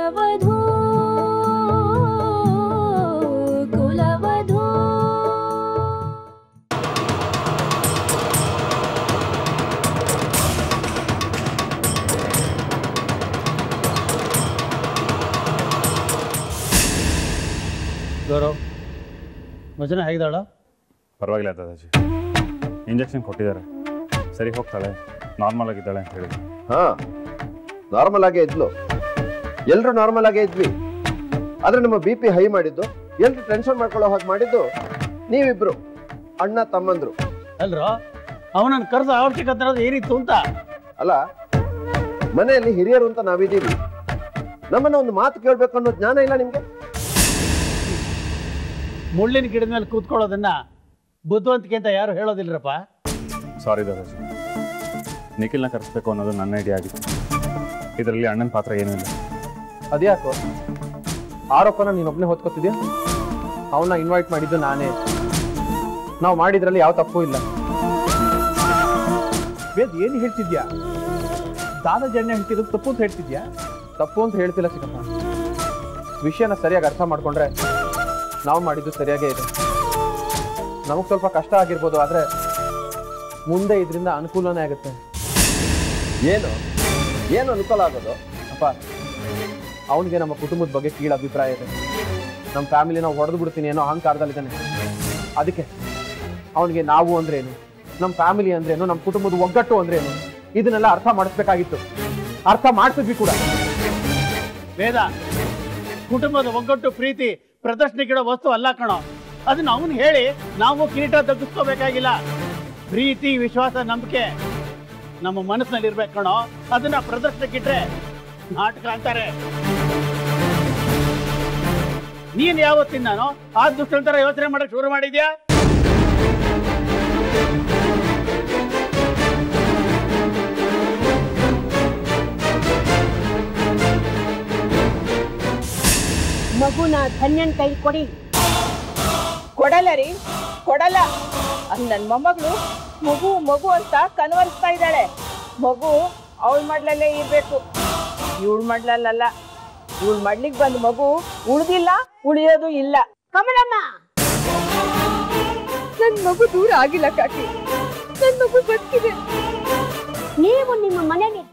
ಕುಲವಧೂ ಕುಲವಧೂ ಗೌರವ್ ವಚನ ಹೇಗಿದ್ದಾಳ ಪರವಾಗಿಲ್ಲ ದಾದಾಜಿ ಇಂಜೆಕ್ಷನ್ ಕೊಟ್ಟಿದ್ದಾರೆ ಸರಿ ಹೋಗ್ತಾಳೆ ನಾರ್ಮಲ್ ಆಗಿದ್ದಾಳೆ ಅಂತ ಹೇಳಿದ್ರು ಹಾ ನಾರ್ಮಲ್ ಆಗೇ ಇದ್ಲು ಎಲ್ರು ನಾರ್ಮಲ್ ಆಗೇ ಇದ್ವಿ ಆದ್ರೆ ನಮ್ಮ ಬಿ ಪಿ ಹೈ ಮಾಡಿದ್ದು ಎಲ್ರು ಟೆನ್ಷನ್ ಮಾಡ್ಕೊಳ್ಳೋ ಹಾಗೆ ಮಾಡಿದ್ದು ನೀವಿಬ್ರು ಅಣ್ಣ ತಮ್ಮಂದ್ರು ಅಲ್ರೋ ಅವನನ್ನು ಕರೆದ ಅವಶ್ಯಕತೆ ಇರೋದು ಏನಿತ್ತು ಅಂತ ಅಲ್ಲ ಮನೆಯಲ್ಲಿ ಹಿರಿಯರು ಅಂತ ನಾವಿದ್ದೀವಿ ನಮ್ಮನ್ನ ಒಂದು ಮಾತು ಕೇಳ್ಬೇಕು ಅನ್ನೋ ಜ್ಞಾನ ಇಲ್ಲ ನಿಮ್ಗೆ ಮುಳ್ಳಿನ ಗಿಡದ ಮೇಲೆ ಕೂತ್ಕೊಳ್ಳೋದನ್ನ ಬುದ್ಧಿವಂತಿಕೆ ಅಂತ ಯಾರು ಹೇಳೋದಿಲ್ರಪ್ಪ ಸಾರಿ ದಾದಾಜಿ ನಿಖಿಲ್ನ ಕರೆಸ್ಬೇಕು ಅನ್ನೋದು ನನ್ನ ಐಡಿಯಾ ಆಗಿತ್ತು ಇದರಲ್ಲಿ ಅಣ್ಣನ ಪಾತ್ರ ಏನೂ ಇಲ್ಲ ಅದ್ಯಾಕೋ ಆರೋಪನ ನೀನೊಬ್ನೇ ಹೊತ್ಕೋತಿದ್ಯಾ ಅವನ್ನ ಇನ್ವೈಟ್ ಮಾಡಿದ್ದು ನಾನೇ ನಾವು ಮಾಡಿದ್ರಲ್ಲಿ ಯಾವ ತಪ್ಪು ಇಲ್ಲ ವೇದ್ ಏನು ಹೇಳ್ತಿದ್ಯಾ ದಾದ ಜಣ್ಣೆ ಹೇಳ್ತಿರೋದು ತಪ್ಪು ಅಂತ ಹೇಳ್ತಿದ್ಯಾ ತಪ್ಪು ಅಂತ ಹೇಳ್ತಿಲ್ಲ ಚಿಕ್ಕಪ್ಪ ವಿಷಯನ ಸರಿಯಾಗಿ ಅರ್ಥ ಮಾಡ್ಕೊಂಡ್ರೆ ನಾವು ಮಾಡಿದ್ದು ಸರಿಯಾಗೇ ಇದೆ ನಮಗೆ ಸ್ವಲ್ಪ ಕಷ್ಟ ಆಗಿರ್ಬೋದು ಆದರೆ ಮುಂದೆ ಇದರಿಂದ ಅನುಕೂಲನೇ ಆಗುತ್ತೆ ಏನು ಏನು ಅನುಕೂಲ ಆಗೋದು ಅಪ್ಪ ಅವನಿಗೆ ನಮ್ಮ ಕುಟುಂಬದ ಬಗ್ಗೆ ಕೀಳ ಅಭಿಪ್ರಾಯ ಇದೆ ನಮ್ಮ ಫ್ಯಾಮಿಲಿ ನಾವು ಹೊಡೆದು ಬಿಡ್ತೀನಿ ಅನ್ನೋ ಅಹಂಕಾರದಲ್ಲಿದ್ದಾನೆ ಅದಕ್ಕೆ ಅವನಿಗೆ ನಾವು ಅಂದ್ರೇನು ನಮ್ಮ ಫ್ಯಾಮಿಲಿ ಅಂದ್ರೇನು ನಮ್ಮ ಕುಟುಂಬದ ಒಗ್ಗಟ್ಟು ಅಂದ್ರೇನು ಇದನ್ನೆಲ್ಲ ಅರ್ಥ ಮಾಡಿಸ್ಬೇಕಾಗಿತ್ತು ಅರ್ಥ ಮಾಡಿಸಿದ್ವಿ ಕೂಡ ವೇದ ಕುಟುಂಬದ ಒಗ್ಗಟ್ಟು ಪ್ರೀತಿ ಪ್ರದರ್ಶನಕ್ಕಿಡೋ ವಸ್ತು ಅಲ್ಲ ಕಣೋ ಅದನ್ನ ಅವನು ಹೇಳಿ ನಾವು ಕಿರೀಟ ತಗ್ಗಿಸ್ಕೋಬೇಕಾಗಿಲ್ಲ ಪ್ರೀತಿ ವಿಶ್ವಾಸ ನಂಬಿಕೆ ನಮ್ಮ ಮನಸ್ಸಿನಲ್ಲಿ ಇರ್ಬೇಕು ಕಣೋ ಅದನ್ನ ಪ್ರದರ್ಶನಕ್ಕಿಟ್ರೆ ನಾಟಕ ಅಂತಾರೆ ನೀನ್ ಯಾವತ್ತಿಂದಾನೋ ಆ ದುಷ್ಟಂತರ ಯೋಚನೆ ಮಾಡಕ್ ಶುರು ಮಾಡಿದ್ಯಾ ಮಗುನ ಧನ್ಯನ್ ಕೈ ಕೊಡಿ ಕೊಡಲ್ಲ ರೀ ಕೊಡಲ್ಲ ಅದ್ ನನ್ ಮೊಮ್ಮಗಳು ಮಗು ಮಗು ಅಂತ ಕನ್ವರ್ಸ್ತಾ ಇದ್ದಾಳೆ ಮಗು ಅವಳ ಮಡ್ಲಲ್ಲೇ ಇರ್ಬೇಕು ಇವಳ ಮಡ್ಲಲ್ಲ ಇವಳ ಮಡ್ಲಿಗ್ ಬಂದ್ ಮಗು ಉಳ್ದಿಲ್ಲ ಉಳಿಯೋದು ಇಲ್ಲ ಕಮಲಮ್ಮ ನನ್ ಮಗು ದೂರ ಆಗಿಲ್ಲ ಕಾಕಿ ನನ್ ಮಗು ಬದುಕಿದೆ ನೀವು ನಿಮ್ಮ ಮನೆಯಲ್ಲಿ